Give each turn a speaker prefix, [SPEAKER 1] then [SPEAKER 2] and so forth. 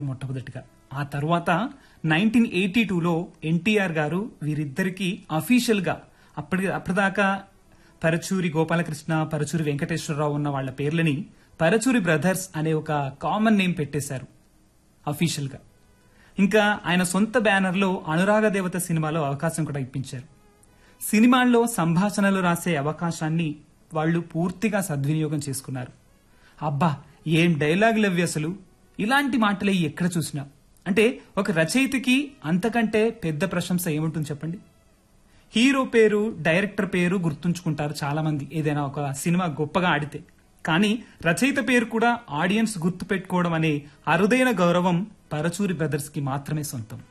[SPEAKER 1] మొట్టమొదటిగా ఆ తర్వాత నైన్టీన్ ఎయిటీ టూలో ఎన్టీఆర్ గారు వీరిద్దరికి అఫీషియల్ గా అప్పటి అప్పటిదాకా పరచూరి గోపాలకృష్ణ పరచూరి వెంకటేశ్వరరావు ఉన్న వాళ్ళ పేర్లని పరచూరి బ్రదర్స్ అనే ఒక కామన్ నేమ్ పెట్టేశారు అఫీషియల్ గా ఇంకా ఆయన సొంత బ్యానర్ లో అనురాగ దేవత సినిమాలో అవకాశం కూడా ఇప్పించారు సినిమాల్లో సంభాషణలు రాసే అవకాశాన్ని వాళ్ళు పూర్తిగా సద్వినియోగం చేసుకున్నారు అబ్బా ఏం డైలాగులు అవి అసలు ఇలాంటి మాటలే ఎక్కడ చూసినా అంటే ఒక రచయితకి అంతకంటే పెద్ద ప్రశంస ఏముంటుంది చెప్పండి హీరో పేరు డైరెక్టర్ పేరు గుర్తుంచుకుంటారు చాలా మంది ఏదైనా ఒక సినిమా గొప్పగా ఆడితే కానీ రచయిత పేరు కూడా ఆడియన్స్ గుర్తు పెట్టుకోవడం అనే అరుదైన గౌరవం పరచూరి బ్రదర్స్ కి మాత్రమే సొంతం